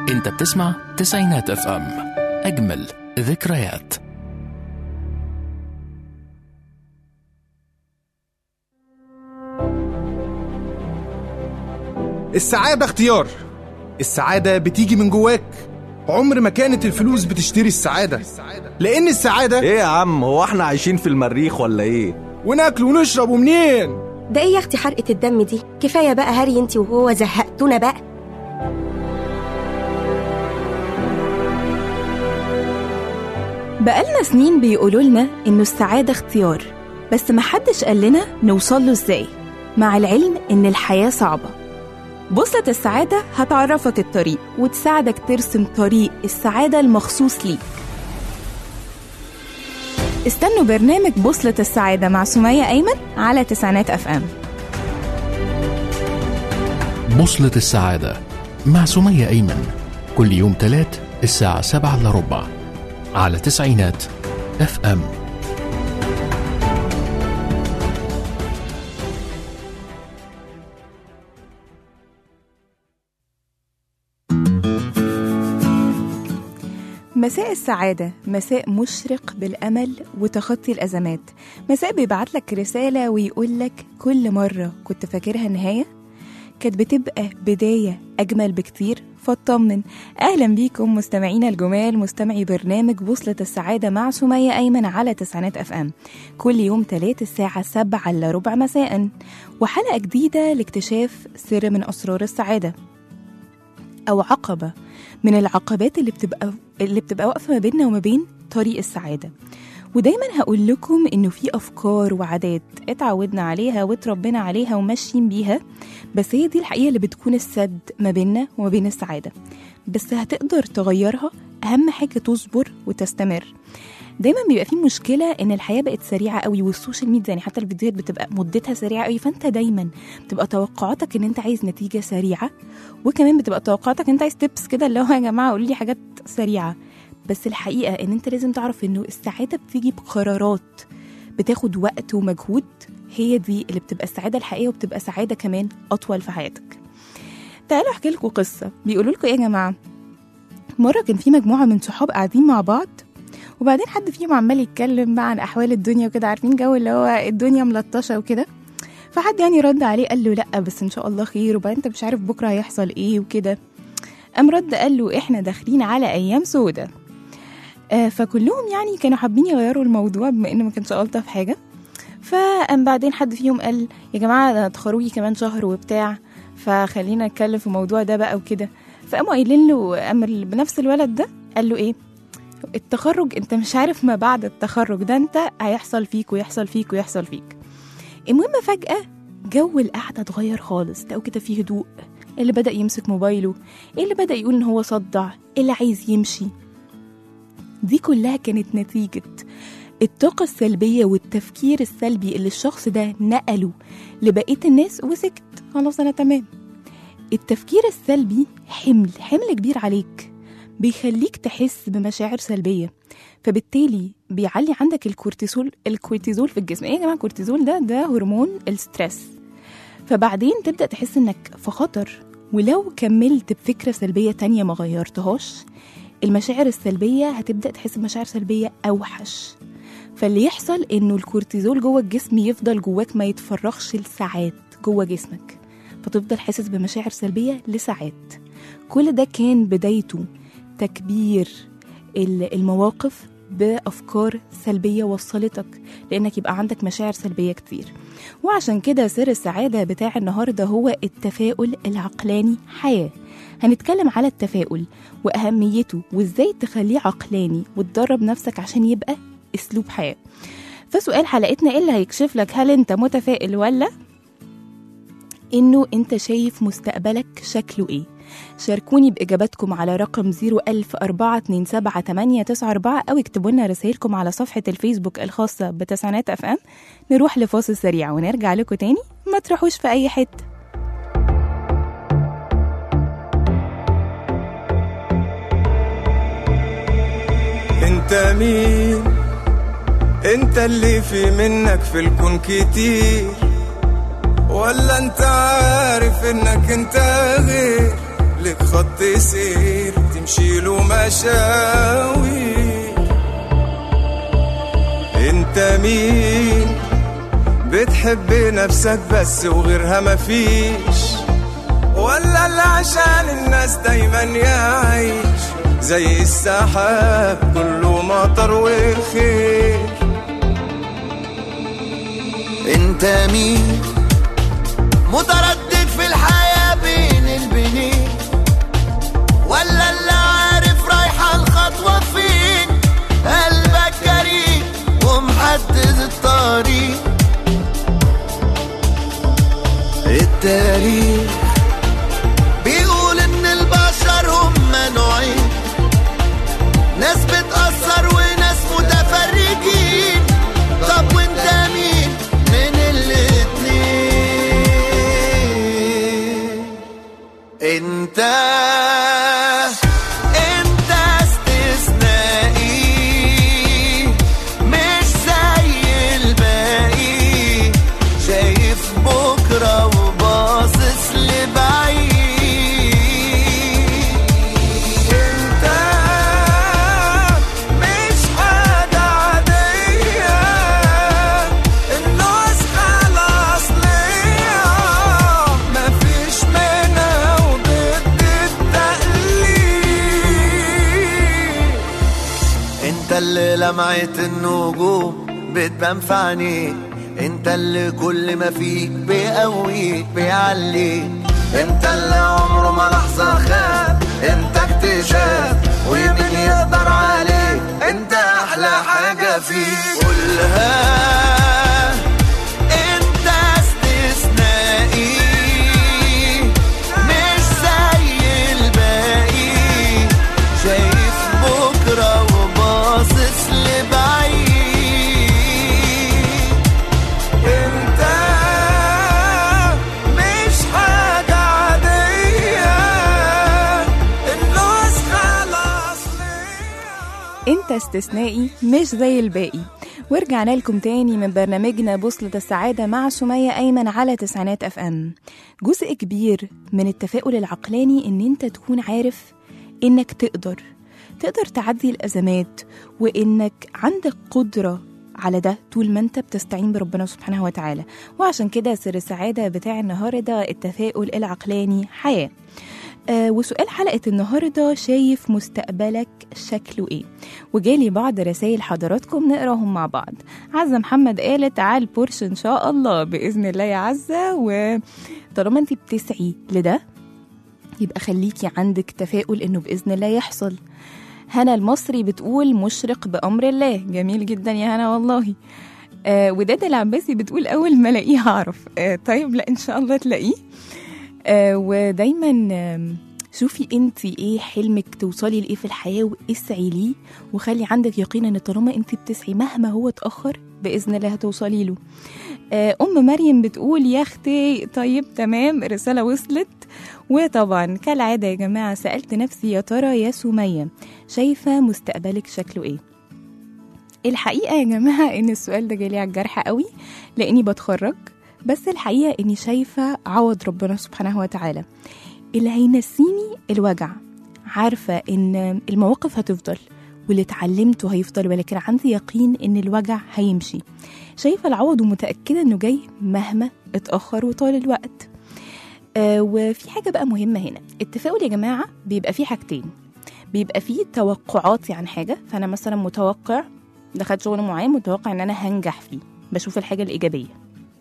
انت بتسمع تسعينات اف ام اجمل ذكريات السعادة اختيار السعادة بتيجي من جواك عمر ما كانت الفلوس بتشتري السعادة لأن السعادة ايه يا عم هو احنا عايشين في المريخ ولا ايه وناكل ونشرب ومنين ده ايه يا اختي حرقة الدم دي كفاية بقى هري انت وهو زهقتونا بقى بقالنا سنين بيقولوا لنا إنه السعادة اختيار بس محدش قال لنا نوصل له إزاي مع العلم إن الحياة صعبة بوصلة السعادة هتعرفك الطريق وتساعدك ترسم طريق السعادة المخصوص ليك استنوا برنامج بوصلة السعادة مع سمية أيمن على تسعينات أف أم بوصلة السعادة مع سمية أيمن كل يوم تلات الساعة سبعة إلا ربع على تسعينات اف ام مساء السعادة مساء مشرق بالأمل وتخطي الأزمات مساء بيبعت لك رسالة ويقول لك كل مرة كنت فاكرها نهاية كانت بتبقى بداية أجمل بكتير فاطمن أهلا بيكم مستمعينا الجمال مستمعي برنامج بوصلة السعادة مع سمية أيمن على تسعينات أف أم كل يوم تلات الساعة سبعة إلا ربع مساء وحلقة جديدة لاكتشاف سر من أسرار السعادة أو عقبة من العقبات اللي بتبقى اللي بتبقى واقفة ما بيننا وما بين طريق السعادة ودايما هقول لكم انه في افكار وعادات اتعودنا عليها واتربينا عليها وماشيين بيها بس هي دي الحقيقه اللي بتكون السد ما بيننا وما بين السعاده بس هتقدر تغيرها اهم حاجه تصبر وتستمر دايما بيبقى في مشكله ان الحياه بقت سريعه قوي والسوشيال ميديا يعني حتى الفيديوهات بتبقى مدتها سريعه قوي فانت دايما بتبقى توقعاتك ان انت عايز نتيجه سريعه وكمان بتبقى توقعاتك ان انت عايز تبس كده اللي هو يا جماعه قولوا لي حاجات سريعه بس الحقيقه ان انت لازم تعرف انه السعاده بتيجي بقرارات بتاخد وقت ومجهود هي دي اللي بتبقى السعاده الحقيقيه وبتبقى سعاده كمان اطول في حياتك تعالوا احكي لكم قصه بيقولوا لكم ايه يا جماعه مره كان في مجموعه من صحاب قاعدين مع بعض وبعدين حد فيهم عمال يتكلم بقى عن احوال الدنيا وكده عارفين جو اللي هو الدنيا ملطشه وكده فحد يعني رد عليه قال له لا بس ان شاء الله خير وبعدين انت مش عارف بكره هيحصل ايه وكده قام رد قال له احنا داخلين على ايام سودة آه فكلهم يعني كانوا حابين يغيروا الموضوع بما انه ما كانش الطف حاجه فقام بعدين حد فيهم قال يا جماعه ده تخرجي كمان شهر وبتاع فخلينا نتكلم في الموضوع ده بقى وكده فقاموا قايلين له امر بنفس الولد ده قال له ايه التخرج انت مش عارف ما بعد التخرج ده انت هيحصل فيك ويحصل فيك ويحصل فيك المهم فجأة جو القعدة اتغير خالص لقوا كده فيه هدوء اللي بدأ يمسك موبايله اللي بدأ يقول ان هو صدع اللي عايز يمشي دي كلها كانت نتيجة الطاقة السلبية والتفكير السلبي اللي الشخص ده نقله لبقية الناس وسكت خلاص أنا تمام التفكير السلبي حمل حمل كبير عليك بيخليك تحس بمشاعر سلبية فبالتالي بيعلي عندك الكورتيزول الكورتيزول في الجسم ايه يا جماعة الكورتيزول ده ده هرمون الستريس فبعدين تبدأ تحس انك في خطر ولو كملت بفكرة سلبية تانية ما غيرتهاش المشاعر السلبية هتبدأ تحس بمشاعر سلبية أوحش فاللي يحصل انه الكورتيزول جوه الجسم يفضل جواك ما يتفرغش لساعات جوه جسمك فتفضل حاسس بمشاعر سلبية لساعات كل ده كان بدايته تكبير ال- المواقف بأفكار سلبية وصلتك لأنك يبقى عندك مشاعر سلبية كتير وعشان كده سر السعادة بتاع النهاردة هو التفاؤل العقلاني حياة هنتكلم على التفاؤل وأهميته وإزاي تخليه عقلاني وتدرب نفسك عشان يبقى أسلوب حياة فسؤال حلقتنا إيه اللي هيكشف لك هل أنت متفائل ولا إنه أنت شايف مستقبلك شكله إيه شاركوني بإجاباتكم على رقم 010427894 أو اكتبوا لنا رسائلكم على صفحة الفيسبوك الخاصة بتسعينات أف أم نروح لفاصل سريع ونرجع لكم تاني ما تروحوش في أي حتة انت مين انت اللي في منك في الكون كتير ولا انت عارف انك انت غير لك خط سير تمشي له مشاوي انت مين بتحب نفسك بس وغيرها مفيش ولا اللي عشان الناس دايما يعيش زي السحاب كله مطر وخير انت مين متردد في الحياة بين البنين ولا اللي عارف رايحة الخطوة فين قلبك جريء ومحدد الطريق التاريخ بيقول ان البشر هم نوعين ناس بتأثر وناس متفرجين طب وانت مين من الاتنين انت انت استثنائي مش زي الباقي شايف بكرة وباصص لبعيد انت مش حاجة عادية النسخة الأصلية مفيش منها وضد التقليد انت اللي لمعت النجوم بتبان في عينيك انت اللي كل ما فيك بيقويك بيعليك انت اللي عمره ما لحظة خاب انت اكتشاف ومين يقدر عليك انت احلى حاجة فيك قولها انت استثنائي مش زي الباقي شايف بكرة وباصص لبعيد انت مش حاجة عادية النسخة الأصلية انت استثنائي مش زي الباقي ورجعنا لكم تاني من برنامجنا بوصلة السعادة مع سمية أيمن على تسعينات أف أم جزء كبير من التفاؤل العقلاني إن أنت تكون عارف إنك تقدر تقدر تعدي الأزمات وإنك عندك قدرة على ده طول ما انت بتستعين بربنا سبحانه وتعالى وعشان كده سر السعادة بتاع النهاردة التفاؤل العقلاني حياة آه وسؤال حلقة النهاردة شايف مستقبلك شكله ايه وجالي بعض رسائل حضراتكم نقراهم مع بعض عزة محمد قالت تعال بورش ان شاء الله بإذن الله يا عزة وطالما انت بتسعي لده يبقى خليكي عندك تفاؤل انه بإذن الله يحصل هنا المصري بتقول مشرق بأمر الله جميل جدا يا هنا والله آه وداد العباسي بتقول أول ما ألاقيه هعرف آه طيب لا إن شاء الله تلاقيه آه ودايما آم، شوفي انت ايه حلمك توصلي لايه في الحياه واسعي ليه وخلي عندك يقين ان طالما انت بتسعي مهما هو اتاخر باذن الله هتوصلي له آه، ام مريم بتقول يا اختي طيب تمام الرساله وصلت وطبعا كالعاده يا جماعه سالت نفسي يا ترى يا سميه شايفه مستقبلك شكله ايه الحقيقه يا جماعه ان السؤال ده جالي على الجرح قوي لاني بتخرج بس الحقيقه اني شايفه عوض ربنا سبحانه وتعالى اللي هينسيني الوجع عارفه ان المواقف هتفضل واللي اتعلمته هيفضل ولكن عندي يقين ان الوجع هيمشي شايفه العوض ومتاكده انه جاي مهما اتاخر وطال الوقت آه وفي حاجه بقى مهمه هنا التفاؤل يا جماعه بيبقى فيه حاجتين بيبقى فيه توقعاتي عن حاجه فانا مثلا متوقع دخلت شغل معين متوقع ان انا هنجح فيه بشوف الحاجه الايجابيه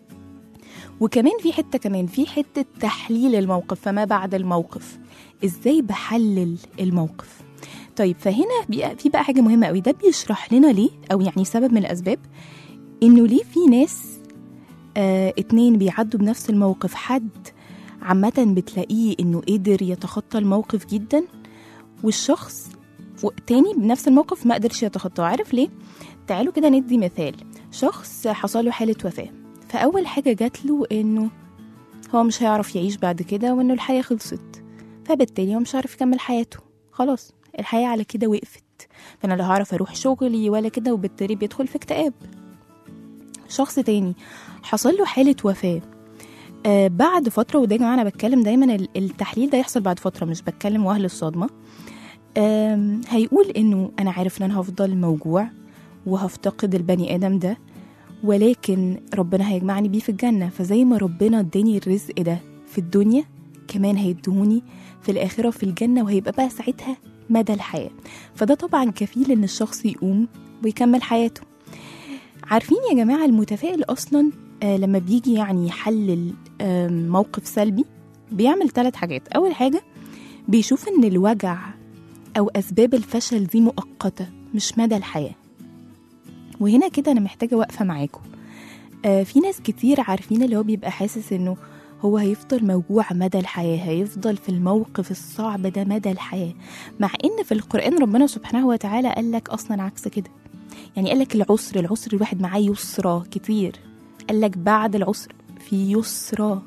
وكمان في حته كمان في حته تحليل الموقف فما بعد الموقف ازاي بحلل الموقف طيب فهنا بيبقى في بقى حاجه مهمه قوي ده بيشرح لنا ليه او يعني سبب من الاسباب انه ليه في ناس آه اتنين بيعدوا بنفس الموقف حد عامة بتلاقيه انه قدر يتخطى الموقف جدا والشخص و- تاني بنفس الموقف ما قدرش يتخطاه عارف ليه؟ تعالوا كده ندي مثال شخص حصل له حالة وفاة فأول حاجة جات له إنه هو مش هيعرف يعيش بعد كده وإنه الحياة خلصت فبالتالي هو مش عارف يكمل حياته خلاص الحياة على كده وقفت فأنا لا هعرف أروح شغلي ولا كده وبالتالي بيدخل في اكتئاب شخص تاني حصل له حالة وفاة آه بعد فتره وده يا جماعه انا بتكلم دايما ال- التحليل ده يحصل بعد فتره مش بتكلم واهل الصدمه آم، هيقول انه انا عارف ان انا هفضل موجوع وهفتقد البني ادم ده ولكن ربنا هيجمعني بيه في الجنه فزي ما ربنا اداني الرزق ده في الدنيا كمان هيدهوني في الاخره في الجنه وهيبقى بقى ساعتها مدى الحياه فده طبعا كفيل ان الشخص يقوم ويكمل حياته عارفين يا جماعه المتفائل اصلا آه لما بيجي يعني يحلل آه موقف سلبي بيعمل ثلاث حاجات اول حاجه بيشوف ان الوجع او اسباب الفشل دي مؤقته مش مدى الحياه وهنا كده انا محتاجه واقفه معاكم آه في ناس كتير عارفين اللي هو بيبقى حاسس انه هو هيفضل موجوع مدى الحياة هيفضل في الموقف الصعب ده مدى الحياة مع ان في القرآن ربنا سبحانه وتعالى قال لك اصلا عكس كده يعني قال لك العسر العسر الواحد معاه يسرى كتير قال لك بعد العسر في يسرى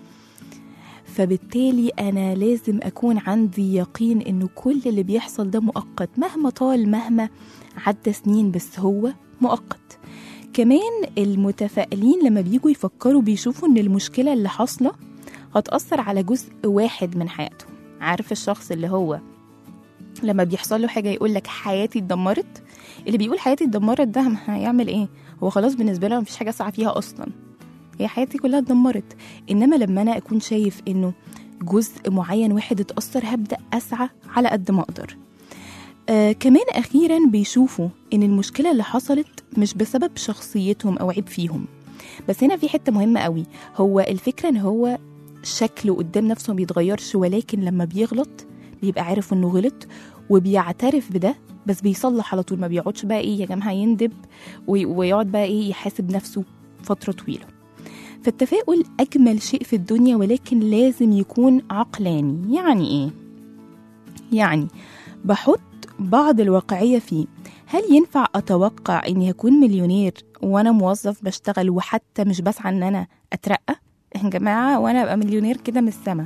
فبالتالي انا لازم اكون عندي يقين انه كل اللي بيحصل ده مؤقت مهما طال مهما عدى سنين بس هو مؤقت كمان المتفائلين لما بيجوا يفكروا بيشوفوا ان المشكله اللي حاصله هتاثر على جزء واحد من حياتهم عارف الشخص اللي هو لما بيحصل له حاجه يقول لك حياتي اتدمرت اللي بيقول حياتي اتدمرت ده ما هيعمل ايه هو خلاص بالنسبه له مفيش حاجه اسعى فيها اصلا هي حياتي كلها اتدمرت انما لما انا اكون شايف انه جزء معين واحد اتاثر هبدا اسعى على قد ما اقدر آه كمان اخيرا بيشوفوا ان المشكله اللي حصلت مش بسبب شخصيتهم او عيب فيهم بس هنا في حته مهمه قوي هو الفكره ان هو شكله قدام نفسه ما بيتغيرش ولكن لما بيغلط بيبقى عارف انه غلط وبيعترف بده بس بيصلح على طول ما بيقعدش بقى ايه يا جماعه يندب وي- ويقعد بقى ايه يحاسب نفسه فتره طويله فالتفاؤل اجمل شيء في الدنيا ولكن لازم يكون عقلاني يعني ايه يعني بحط بعض الواقعيه فيه هل ينفع اتوقع اني هكون مليونير وانا موظف بشتغل وحتى مش بسعى ان انا اترقى يا جماعه وانا ابقى مليونير كده من السما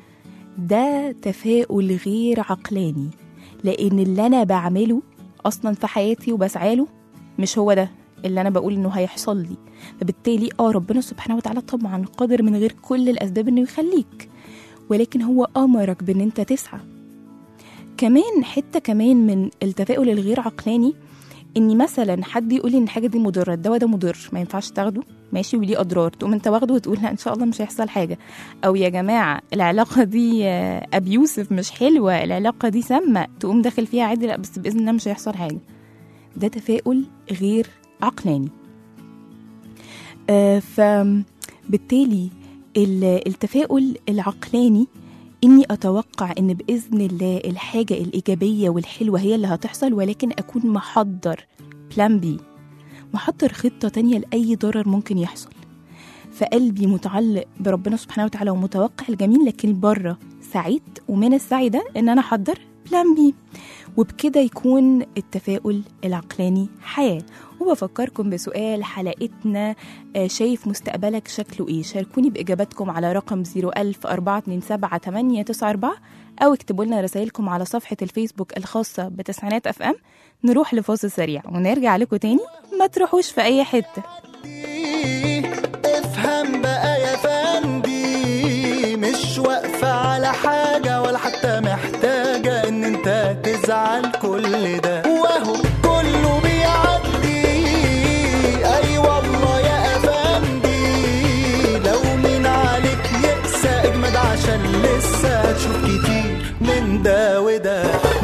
ده تفاؤل غير عقلاني لان اللي انا بعمله اصلا في حياتي وبسعى له مش هو ده اللي انا بقول انه هيحصل لي فبالتالي اه ربنا سبحانه وتعالى طبعا قادر من غير كل الاسباب انه يخليك ولكن هو امرك بان انت تسعى كمان حته كمان من التفاؤل الغير عقلاني اني مثلا حد يقول لي ان الحاجه دي مضره الدواء ده مضر ما ينفعش تاخده ماشي وليه اضرار تقوم انت واخده وتقول لا ان شاء الله مش هيحصل حاجه او يا جماعه العلاقه دي ابيوسف مش حلوه العلاقه دي سامه تقوم داخل فيها عادي لا بس باذن الله مش هيحصل حاجه ده تفاؤل غير عقلاني آه فبالتالي ال- التفاؤل العقلاني اني اتوقع ان باذن الله الحاجه الايجابيه والحلوه هي اللي هتحصل ولكن اكون محضر بلان بي محضر خطه تانية لاي ضرر ممكن يحصل فقلبي متعلق بربنا سبحانه وتعالى ومتوقع الجميل لكن بره سعيد ومن السعي ده ان انا احضر بلان بي وبكده يكون التفاؤل العقلاني حياه وبفكركم بسؤال حلقتنا آه، شايف مستقبلك شكله ايه شاركوني باجاباتكم على رقم 010427894 او اكتبوا لنا رسائلكم على صفحه الفيسبوك الخاصه بتسعينات اف ام نروح لفاصل سريع ونرجع لكم تاني ما تروحوش في اي حته افهم بقى يا فندي مش واقفة على حاجة ولا حتى محتاجة ان انت تزعل كل ده وهو كله بيعدي اي والله يا افندي لو من عليك يقسى اجمد عشان لسه هتشوف كتير من ده وده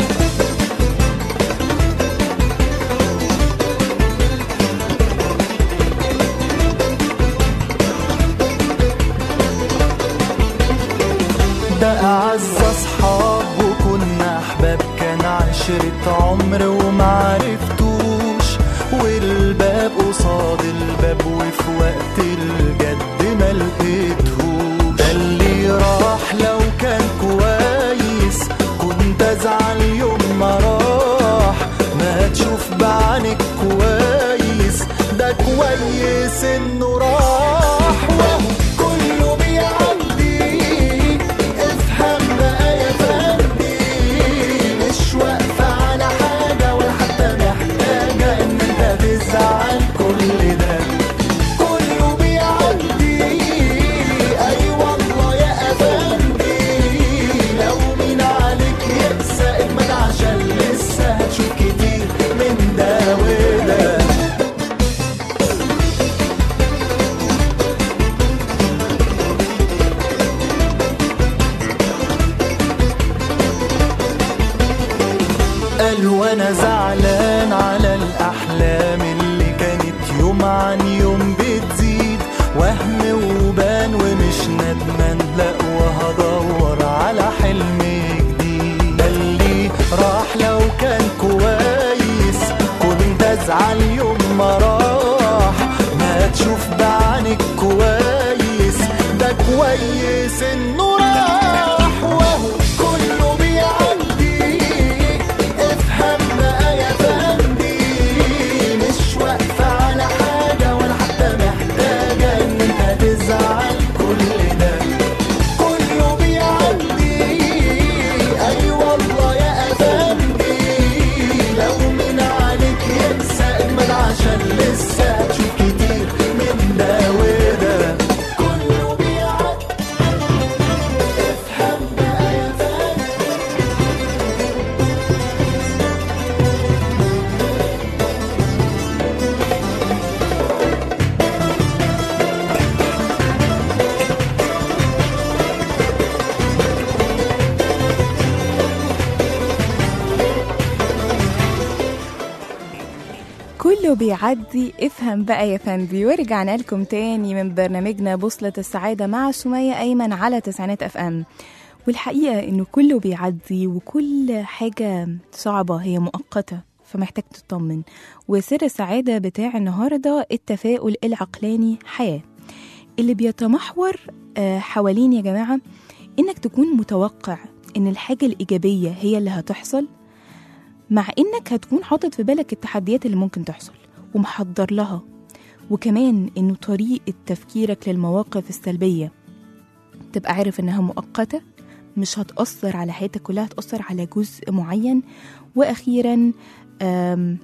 ده أعز أصحاب وكنا أحباب كان عشرة عمر ومعرفتوش والباب قصاد الباب وفي وقت الجد ما لقيتهوش ده اللي راح لو كان كويس كنت أزعل يوم ما راح ما تشوف بعينك كويس ده كويس إنه راح وهو كله بيعدي افهم بقى يا فندي مش واقفة على حاجة ولا حتى محتاجة إن أنت تزعل كل ده كله وانا زعلان على الاحلام اللي كانت يوم عن يوم بتزيد وهم وبان ومش ندمان لا وهدور على حلم جديد ده اللي راح لو كان كويس كنت ازعل يوم ما راح ما تشوف بعينك كويس ده كويس انه راح وهو كله بيعدي افهم بقى يا فندي مش واقفة على حاجة ولا حتى محتاجة ان انت تزعل كل ده كله بيعدي اي والله يا افندي لو من عليك ينسى اجمل عشان لسه هتشوف كتير من ده وده كله بيعدي افهم بقى يا فندي كله بيعدي افهم بقى يا فندي ورجعنا لكم تاني من برنامجنا بوصلة السعادة مع سمية أيمن على تسعينات اف ام والحقيقة إنه كله بيعدي وكل حاجة صعبة هي مؤقتة فمحتاج تطمن وسر السعادة بتاع النهاردة التفاؤل العقلاني حياة اللي بيتمحور آه، حوالين يا جماعة إنك تكون متوقع إن الحاجة الإيجابية هي اللي هتحصل مع انك هتكون حاطط في بالك التحديات اللي ممكن تحصل ومحضر لها وكمان انه طريقة تفكيرك للمواقف السلبية تبقى عارف انها مؤقتة مش هتأثر على حياتك كلها هتأثر على جزء معين واخيرا آم،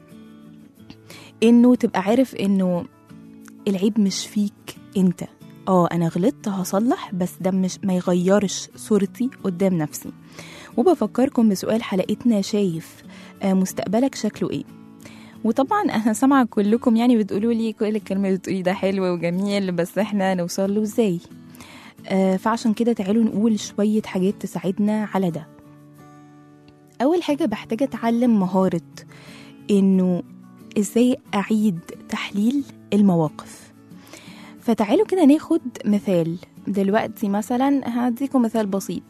انه تبقى عارف انه العيب مش فيك انت اه انا غلطت هصلح بس ده مش ما يغيرش صورتي قدام نفسي وبفكركم بسؤال حلقتنا شايف آه، مستقبلك شكله ايه وطبعا انا سامعه كلكم يعني بتقولوا لي كل الكلمه اللي بتقولي ده حلو وجميل بس احنا نوصل له ازاي آه، فعشان كده تعالوا نقول شويه حاجات تساعدنا على ده اول حاجه بحتاج اتعلم مهاره انه ازاي اعيد تحليل المواقف فتعالوا كده ناخد مثال دلوقتي مثلا هديكم مثال بسيط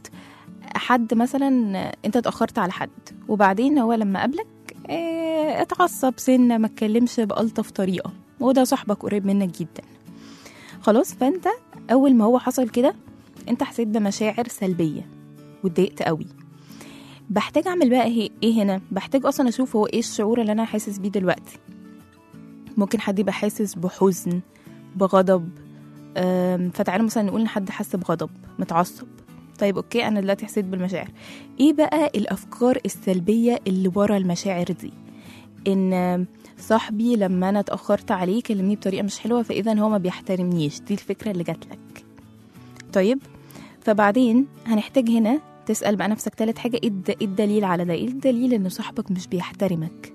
حد مثلا انت اتاخرت على حد وبعدين هو لما قابلك اه، اتعصب سنه ما اتكلمش بالطف طريقه وده صاحبك قريب منك جدا خلاص فانت اول ما هو حصل كده انت حسيت بمشاعر سلبيه واتضايقت قوي بحتاج اعمل بقى ايه ايه هنا بحتاج اصلا اشوف هو ايه الشعور اللي انا حاسس بيه دلوقتي ممكن حد يبقى حاسس بحزن بغضب أم، فتعالوا مثلا نقول ان حد حس بغضب متعصب طيب اوكي انا دلوقتي حسيت بالمشاعر ايه بقى الافكار السلبيه اللي ورا المشاعر دي ان صاحبي لما انا اتاخرت عليه كلمني بطريقه مش حلوه فاذا هو ما بيحترمنيش دي الفكره اللي جات لك طيب فبعدين هنحتاج هنا تسال بقى نفسك تالت حاجه ايه الد- إيه الدليل على ده ايه الدليل ان صاحبك مش بيحترمك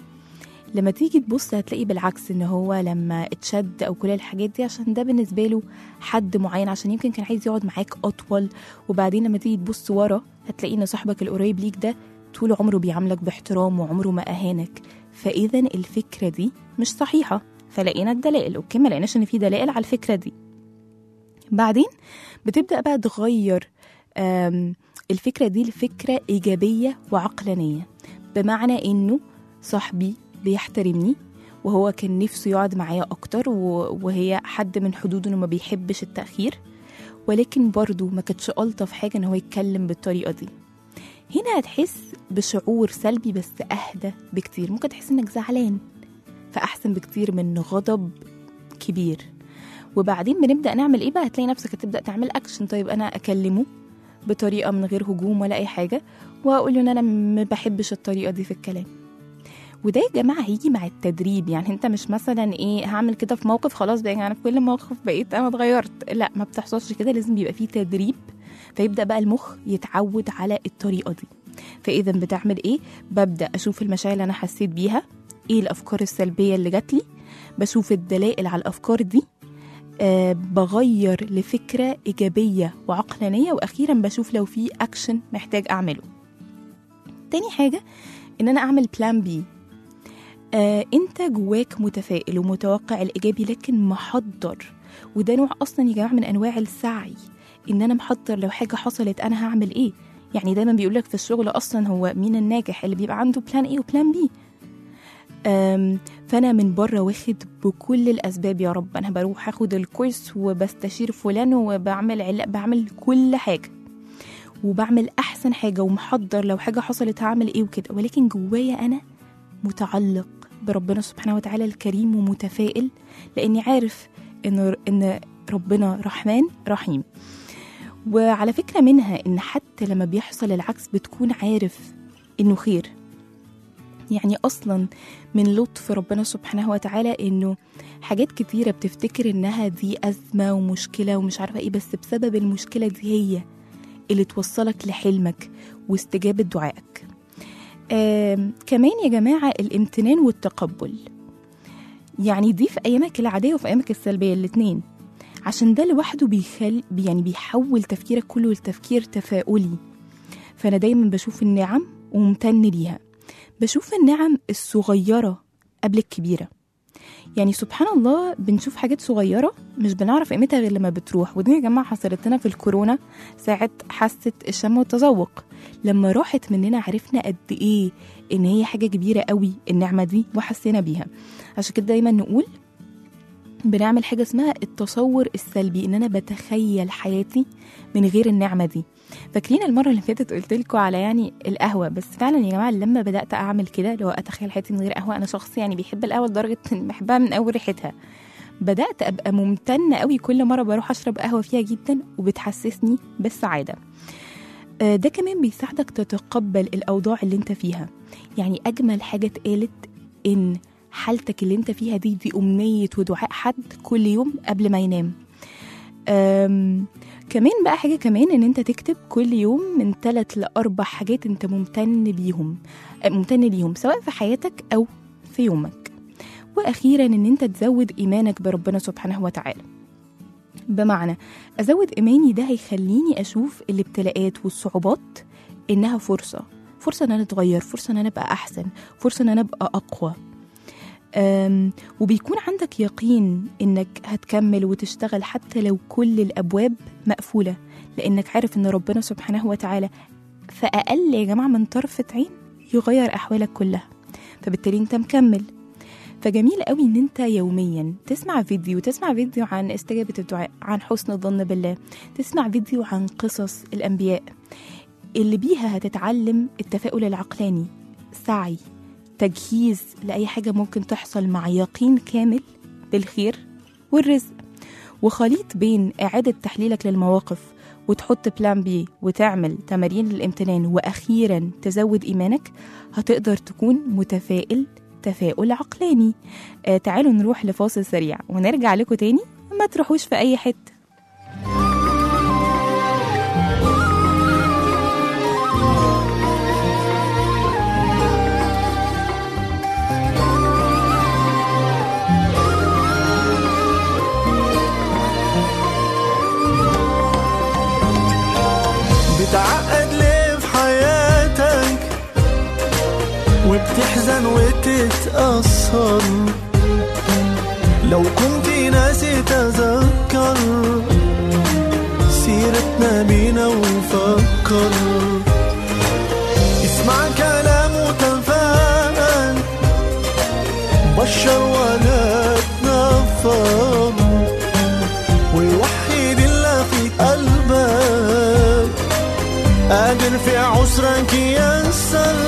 لما تيجي تبص هتلاقي بالعكس ان هو لما اتشد او كل الحاجات دي عشان ده بالنسبه له حد معين عشان يمكن كان عايز يقعد معاك اطول وبعدين لما تيجي تبص ورا هتلاقي ان صاحبك القريب ليك ده طول عمره بيعاملك باحترام وعمره ما اهانك فاذا الفكره دي مش صحيحه فلقينا الدلائل اوكي ما لقيناش ان في دلائل على الفكره دي بعدين بتبدا بقى تغير آم، الفكره دي لفكره ايجابيه وعقلانيه بمعنى انه صاحبي بيحترمني وهو كان نفسه يقعد معايا اكتر و- وهي حد من حدوده انه ما بيحبش التاخير ولكن برضه ما كانتش الطف حاجه ان هو يتكلم بالطريقه دي هنا هتحس بشعور سلبي بس اهدى بكتير ممكن تحس انك زعلان فاحسن بكتير من غضب كبير وبعدين بنبدا نعمل ايه بقى هتلاقي نفسك هتبدا تعمل اكشن طيب انا اكلمه بطريقه من غير هجوم ولا اي حاجه واقول له ان انا ما بحبش الطريقه دي في الكلام وده يا جماعه هيجي مع التدريب يعني انت مش مثلا ايه هعمل كده في موقف خلاص بقى يعني في كل موقف بقيت انا اتغيرت لا ما بتحصلش كده لازم يبقى فيه تدريب فيبدا بقى المخ يتعود على الطريقه دي فاذا بتعمل ايه ببدا اشوف المشاعر اللي انا حسيت بيها ايه الافكار السلبيه اللي جات لي بشوف الدلائل على الافكار دي أه بغير لفكره ايجابيه وعقلانيه واخيرا بشوف لو في اكشن محتاج اعمله تاني حاجه ان انا اعمل بلان بي آه انت جواك متفائل ومتوقع الايجابي لكن محضر وده نوع اصلا يا جماعه من انواع السعي ان انا محضر لو حاجه حصلت انا هعمل ايه يعني دايما بيقولك في الشغل اصلا هو مين الناجح اللي بيبقى عنده بلان ايه وبلان بي أم، فانا من بره واخد بكل الاسباب يا رب انا بروح اخد الكورس وبستشير فلان وبعمل علاج بعمل كل حاجه وبعمل احسن حاجه ومحضر لو حاجه حصلت هعمل ايه وكده ولكن جوايا انا متعلق بربنا سبحانه وتعالى الكريم ومتفائل لاني عارف ان ان ربنا رحمن رحيم وعلى فكره منها ان حتى لما بيحصل العكس بتكون عارف انه خير يعني اصلا من لطف ربنا سبحانه وتعالى انه حاجات كتيره بتفتكر انها دي ازمه ومشكله ومش عارفه ايه بس بسبب المشكله دي هي اللي توصلك لحلمك واستجابه دعائك آم، كمان يا جماعه الامتنان والتقبل يعني دي في ايامك العاديه وفي ايامك السلبيه الاتنين عشان ده لوحده بيخل يعني بيحول تفكيرك كله لتفكير تفاؤلي فانا دايما بشوف النعم وممتن ليها بشوف النعم الصغيرة قبل الكبيرة يعني سبحان الله بنشوف حاجات صغيرة مش بنعرف قيمتها غير لما بتروح ودي يا جماعة حصلت لنا في الكورونا ساعة حاسة الشم والتذوق لما راحت مننا عرفنا قد ايه ان هي حاجة كبيرة قوي النعمة دي وحسينا بيها عشان كده دايما نقول بنعمل حاجة اسمها التصور السلبي ان انا بتخيل حياتي من غير النعمة دي فاكرين المرة اللي فاتت قلت لكم على يعني القهوة بس فعلا يا جماعة لما بدأت أعمل كده لو أتخيل حياتي من غير قهوة أنا شخص يعني بيحب القهوة لدرجة إن بحبها من أول ريحتها بدأت أبقى ممتنة قوي كل مرة بروح أشرب قهوة فيها جدا وبتحسسني بالسعادة آه، ده كمان بيساعدك تتقبل الأوضاع اللي انت فيها يعني أجمل حاجة اتقالت إن حالتك اللي انت فيها دي دي أمنية ودعاء حد كل يوم قبل ما ينام أم كمان بقى حاجة كمان ان انت تكتب كل يوم من ثلاث لأربع حاجات انت ممتن بيهم آه، ممتن ليهم سواء في حياتك أو في يومك وأخيرا ان انت تزود إيمانك بربنا سبحانه وتعالى بمعنى أزود إيماني ده هيخليني أشوف الابتلاءات والصعوبات إنها فرصة فرصة إن أنا أتغير فرصة إن أنا أبقى أحسن فرصة إن أنا أبقى أقوى أم، وبيكون عندك يقين إنك هتكمل وتشتغل حتى لو كل الأبواب مقفولة لأنك عارف إن ربنا سبحانه وتعالى فأقل يا جماعة من طرفة عين يغير أحوالك كلها فبالتالي أنت مكمل فجميل قوي ان انت يوميا تسمع فيديو تسمع فيديو عن استجابة الدعاء عن حسن الظن بالله تسمع فيديو عن قصص الأنبياء اللي بيها هتتعلم التفاؤل العقلاني سعي تجهيز لأي حاجة ممكن تحصل مع يقين كامل بالخير والرزق وخليط بين إعادة تحليلك للمواقف وتحط بلان بي وتعمل تمارين للامتنان وأخيرا تزود إيمانك هتقدر تكون متفائل تفاؤل عقلاني آه تعالوا نروح لفاصل سريع ونرجع لكم تاني ما تروحوش في أي حتة بتعقد ليه في حياتك وبتحزن وتتأثر لو كنت ناسي تذكر سيرتنا بينا وفكر اسمع كلام وتفاءل بشر ولا تنفر ويوحد الله في قلبك قادر في عسرك يسر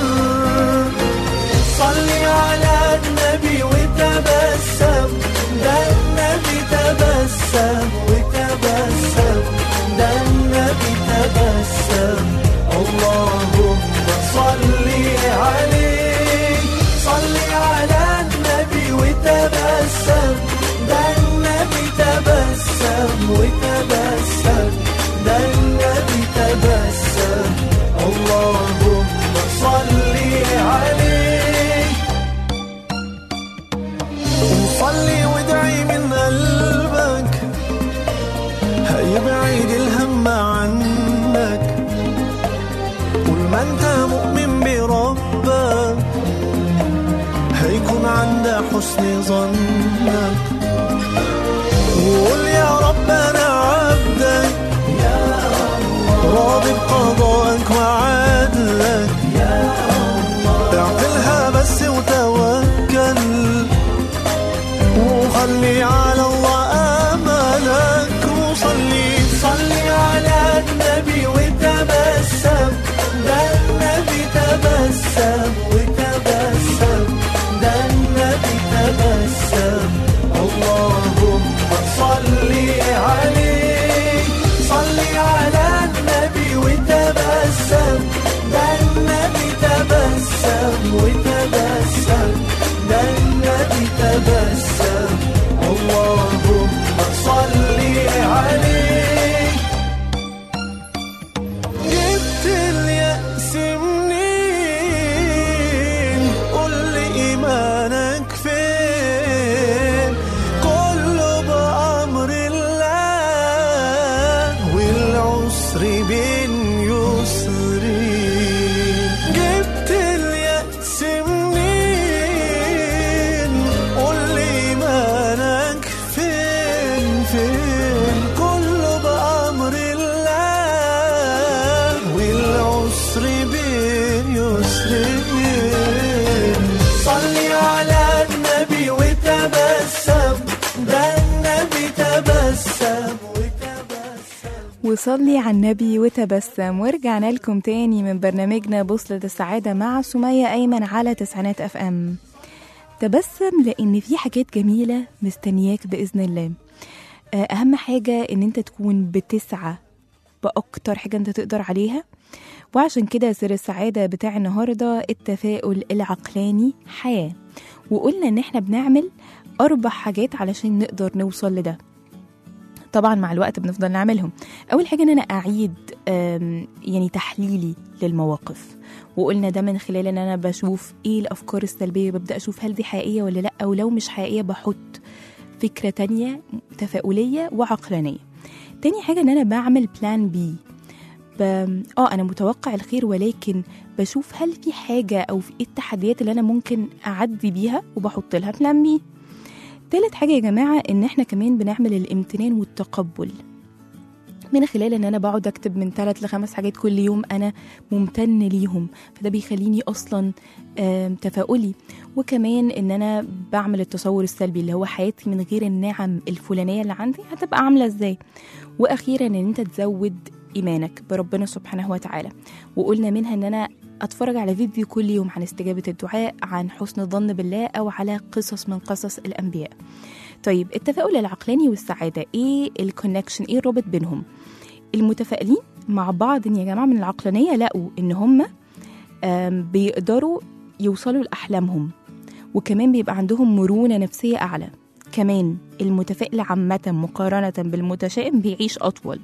صلي على النبي وتبسم ده النبي تبسم وتبسم ده النبي تبسم اللهم صلي عليه صلي على النبي وتبسم ده النبي تبسم وتبسم ده النبي تبسم اللهم صلي عليه وصلي وادعي من قلبك هيبعد حسن ظنك وقول يا رب انا عبدك راضي بقضائك وعدلك اعقلها بس وتوكل وخلي على الله املك وصلي صلي على النبي وتبسم ده النبي تبسم وتبسم ده النبي تبسم اللهم صلي عليه صلي على النبي وتبسم ده النبي تبسم وتبسم ده النبي تبسم اللهم صلي عليه جبت اليأس منين قول لي إيمانك فين كله بأمر الله والعسر بين يسرين جبت اليأس منين قول لي إيمانك فين فين كله بأمر الله والعسر بين يسرين صلي على النبي وتبسم ده النبي تبسم وتبسم وصلي على النبي وتبسم ورجعنا لكم تاني من برنامجنا بوصلة السعادة مع سمية أيمن على تسعينات أف أم تبسم لأن في حاجات جميلة مستنياك بإذن الله آه، أهم حاجة إن أنت تكون بتسعى بأكتر حاجة أنت تقدر عليها وعشان كده سر السعادة بتاع النهاردة التفاؤل العقلاني حياة وقلنا إن إحنا بنعمل أربع حاجات علشان نقدر نوصل لده طبعا مع الوقت بنفضل نعملهم اول حاجه ان انا اعيد آم، يعني تحليلي للمواقف وقلنا ده من خلال ان انا بشوف ايه الافكار السلبيه ببدا اشوف هل دي حقيقيه ولا لا ولو مش حقيقيه بحط فكره تانية تفاؤليه وعقلانيه تاني حاجه ان انا بعمل بلان بي ب... اه انا متوقع الخير ولكن بشوف هل في حاجه او في ايه التحديات اللي انا ممكن اعدي بيها وبحط لها بلان بي تالت حاجة يا جماعة إن إحنا كمان بنعمل الامتنان والتقبل من خلال إن أنا بقعد أكتب من ثلاث لخمس حاجات كل يوم أنا ممتن ليهم فده بيخليني أصلا آم، تفاؤلي وكمان إن أنا بعمل التصور السلبي اللي هو حياتي من غير النعم الفلانية اللي عندي هتبقى عاملة إزاي وأخيرا إن أنت تزود إيمانك بربنا سبحانه وتعالى وقلنا منها إن أنا أتفرج على فيديو كل يوم عن استجابة الدعاء عن حسن الظن بالله أو على قصص من قصص الأنبياء طيب التفاؤل العقلاني والسعادة إيه الكونكشن إيه الرابط بينهم المتفائلين مع بعض يا جماعة من العقلانية لقوا إن هم آم، بيقدروا يوصلوا لأحلامهم وكمان بيبقى عندهم مرونة نفسية أعلى كمان المتفائل عامة مقارنة بالمتشائم بيعيش أطول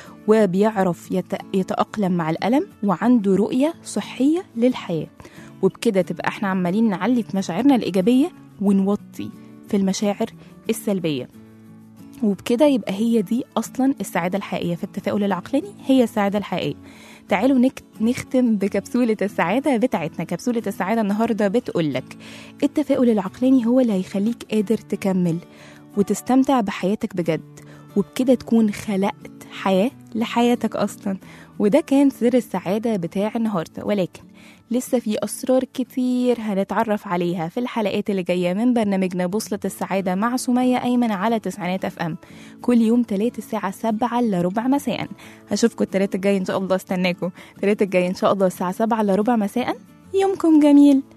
وبيعرف يت- يتأقلم مع الألم وعنده رؤية صحية للحياة وبكده تبقى احنا عمالين نعلي في مشاعرنا الإيجابية ونوطي في المشاعر السلبية وبكده يبقى هي دي أصلا السعادة الحقيقية في التفاؤل العقلاني هي السعادة الحقيقية تعالوا نك... نختم بكبسولة السعادة بتاعتنا كبسولة السعادة النهاردة بتقولك التفاؤل العقلاني هو اللي هيخليك قادر تكمل وتستمتع بحياتك بجد وبكده تكون خلقت حياة لحياتك أصلا وده كان سر السعادة بتاع النهاردة ولكن لسه في أسرار كتير هنتعرف عليها في الحلقات اللي جاية من برنامجنا بوصلة السعادة مع سمية أيمن على تسعينات أف أم كل يوم تلات الساعة سبعة إلا ربع مساء هشوفكم التلات الجاي إن شاء الله استناكم التلات الجاي إن شاء الله الساعة سبعة إلا ربع مساء يومكم جميل